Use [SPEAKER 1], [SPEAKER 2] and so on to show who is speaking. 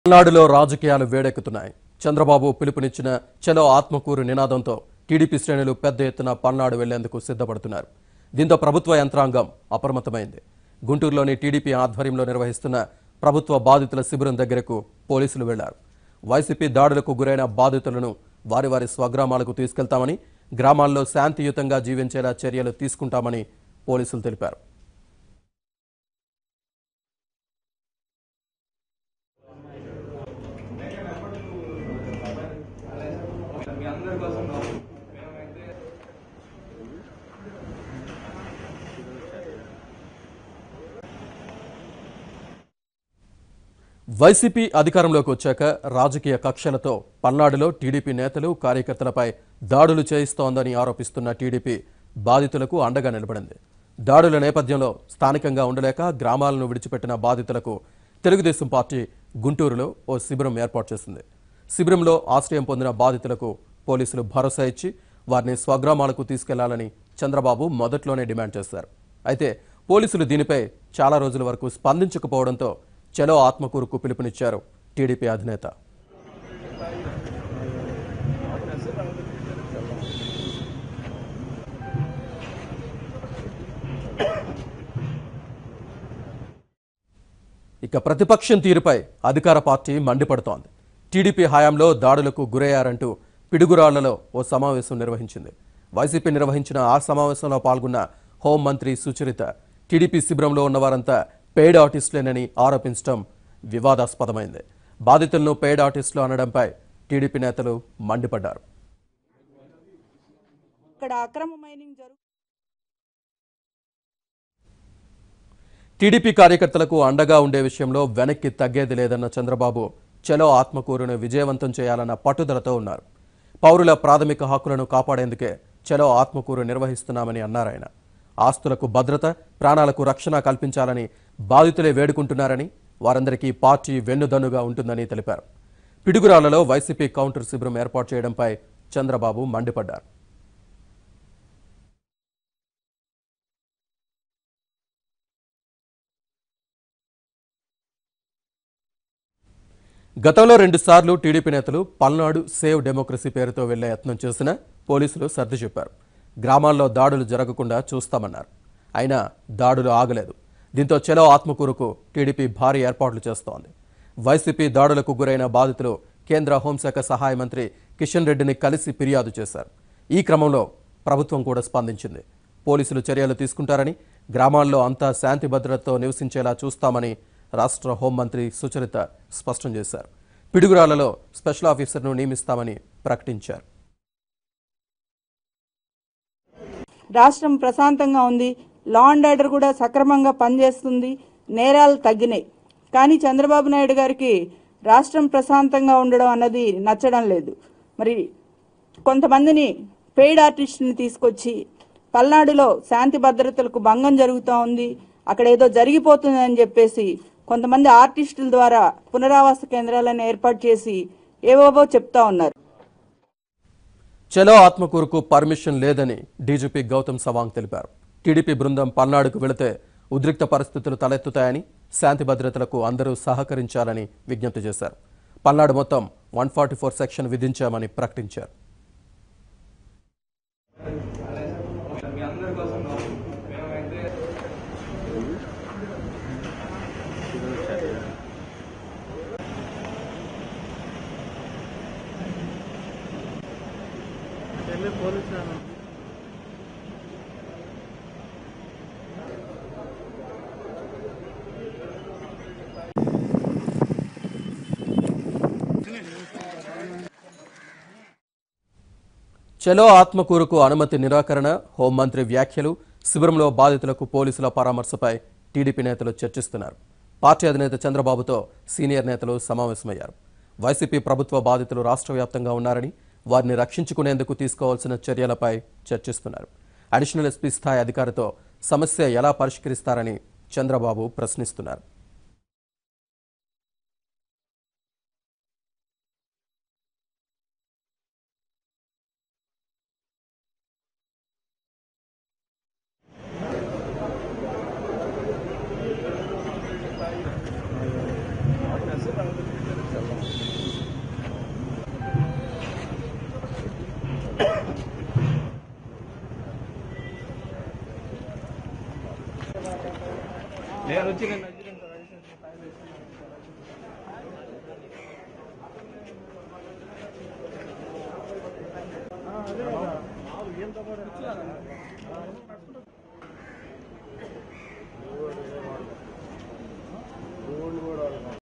[SPEAKER 1] తమిళనాడులో రాజకీయాలు వేడెక్కుతున్నాయి చంద్రబాబు పిలుపునిచ్చిన చలో ఆత్మకూరు నినాదంతో టీడీపీ శ్రేణులు పెద్ద ఎత్తున పల్నాడు వెళ్లేందుకు సిద్ధపడుతున్నారు దీంతో ప్రభుత్వ యంత్రాంగం అప్రమత్తమైంది గుంటూరులోని టీడీపీ ఆధ్వర్యంలో నిర్వహిస్తున్న ప్రభుత్వ బాధితుల శిబిరం దగ్గరకు పోలీసులు వెళ్లారు వైసీపీ దాడులకు గురైన బాధితులను వారి వారి స్వగ్రామాలకు తీసుకెళ్తామని గ్రామాల్లో శాంతియుతంగా జీవించేలా చర్యలు తీసుకుంటామని పోలీసులు తెలిపారు వైసీపీ అధికారంలోకి వచ్చాక రాజకీయ కక్షలతో పల్నాడులో టీడీపీ నేతలు కార్యకర్తలపై దాడులు చేయిస్తోందని ఆరోపిస్తున్న టీడీపీ బాధితులకు అండగా నిలబడింది దాడుల నేపథ్యంలో స్థానికంగా ఉండలేక గ్రామాలను విడిచిపెట్టిన బాధితులకు తెలుగుదేశం పార్టీ గుంటూరులో ఓ శిబిరం ఏర్పాటు చేసింది శిబిరంలో ఆశ్రయం పొందిన బాధితులకు పోలీసులు భరోసా ఇచ్చి వారిని స్వగ్రామాలకు తీసుకెళ్లాలని చంద్రబాబు మొదట్లోనే డిమాండ్ చేశారు అయితే పోలీసులు దీనిపై చాలా రోజుల వరకు స్పందించకపోవడంతో చలో ఆత్మకూరుకు పిలుపునిచ్చారు టీడీపీ అధినేత ఇక ప్రతిపక్షం తీరుపై అధికార పార్టీ మండిపడుతోంది టీడీపీ హయాంలో దాడులకు గురయ్యారంటూ పిడుగురాళ్లలో ఓ సమావేశం నిర్వహించింది వైసీపీ నిర్వహించిన ఆ సమావేశంలో పాల్గొన్న హోంమంత్రి సుచరిత టీడీపీ శిబిరంలో ఉన్నవారంతా పెయిడ్ ఆర్టిస్టులేనని ఆరోపించడం వివాదాస్పదమైంది బాధితులను పెయిడ్ ఆర్టిస్టులు అనడంపై టీడీపీ నేతలు మండిపడ్డారు
[SPEAKER 2] ఇక్కడ అక్రమ మైనింగ్ జరుగు
[SPEAKER 1] టీడీపీ కార్యకర్తలకు అండగా ఉండే విషయంలో వెనక్కి తగ్గేది లేదన్న చంద్రబాబు చలో ఆత్మకూరును విజయవంతం చేయాలన్న పట్టుదలతో ఉన్నారు పౌరుల ప్రాథమిక హక్కులను కాపాడేందుకే చలో ఆత్మకూరు నిర్వహిస్తున్నామని అన్నారాయన ఆస్తులకు భద్రత ప్రాణాలకు రక్షణ కల్పించాలని బాధితులే వేడుకుంటున్నారని వారందరికీ పార్టీ వెన్నుదన్నుగా ఉంటుందని తెలిపారు పిడుగురాళ్లలో వైసీపీ కౌంటర్ శిబిరం ఏర్పాటు చేయడంపై చంద్రబాబు మండిపడ్డారు గతంలో రెండుసార్లు టీడీపీ నేతలు పల్నాడు సేవ్ డెమోక్రసీ పేరుతో వెళ్లే యత్నం చేసినా పోలీసులు సర్ది చెప్పారు గ్రామాల్లో దాడులు జరగకుండా చూస్తామన్నారు అయినా దాడులు ఆగలేదు దీంతో చలో ఆత్మకూరుకు టీడీపీ భారీ ఏర్పాట్లు చేస్తోంది వైసీపీ దాడులకు గురైన బాధితులు కేంద్ర హోంశాఖ సహాయ మంత్రి కిషన్ రెడ్డిని కలిసి ఫిర్యాదు చేశారు ఈ క్రమంలో ప్రభుత్వం కూడా స్పందించింది పోలీసులు చర్యలు తీసుకుంటారని గ్రామాల్లో అంతా శాంతి భద్రతతో నివసించేలా చూస్తామని రాష్ట్ర హోంమంత్రి సుచరిత స్పష్టం చేశారు పిడుగురాళ్లలో స్పెషల్ ఆఫీసర్ను నియమిస్తామని ప్రకటించారు
[SPEAKER 2] రాష్ట్రం ప్రశాంతంగా ఉంది లా అండ్ ఆర్డర్ కూడా సక్రమంగా పనిచేస్తుంది నేరాలు తగ్గినాయి కానీ చంద్రబాబు నాయుడు గారికి రాష్ట్రం ప్రశాంతంగా ఉండడం అన్నది నచ్చడం లేదు మరి కొంతమందిని పెయిడ్ ఆర్టిస్ట్ని తీసుకొచ్చి పల్నాడులో శాంతి భద్రతలకు భంగం జరుగుతూ ఉంది అక్కడ ఏదో జరిగిపోతుందని చెప్పేసి కొంతమంది ఆర్టిస్టుల ద్వారా పునరావాస కేంద్రాలను ఏర్పాటు చేసి ఏవేవో చెప్తా ఉన్నారు
[SPEAKER 1] చలో ఆత్మకూరుకు పర్మిషన్ లేదని డీజీపీ గౌతమ్ సవాంగ్ తెలిపారు టీడీపీ బృందం పల్నాడుకు వెళితే ఉద్రిక్త పరిస్థితులు తలెత్తుతాయని శాంతి భద్రతలకు అందరూ సహకరించాలని విజ్ఞప్తి చేశారు పల్నాడు మొత్తం వన్ ఫార్టీ ఫోర్ సెక్షన్ విధించామని ప్రకటించారు చలో ఆత్మకూరుకు అనుమతి నిరాకరణ హోంమంత్రి వ్యాఖ్యలు శిబిరంలో బాధితులకు పోలీసుల పరామర్శపై టీడీపీ నేతలు చర్చిస్తున్నారు పార్టీ అధినేత చంద్రబాబుతో సీనియర్ నేతలు సమావేశమయ్యారు వైసీపీ ప్రభుత్వ బాధితులు రాష్ట్ర వ్యాప్తంగా ఉన్నారని వారిని రక్షించుకునేందుకు తీసుకోవాల్సిన చర్యలపై చర్చిస్తున్నారు అడిషనల్ ఎస్పీ స్థాయి అధికారితో సమస్య ఎలా పరిష్కరిస్తారని చంద్రబాబు ప్రశ్నిస్తున్నారు
[SPEAKER 3] నేను వచ్చి నేను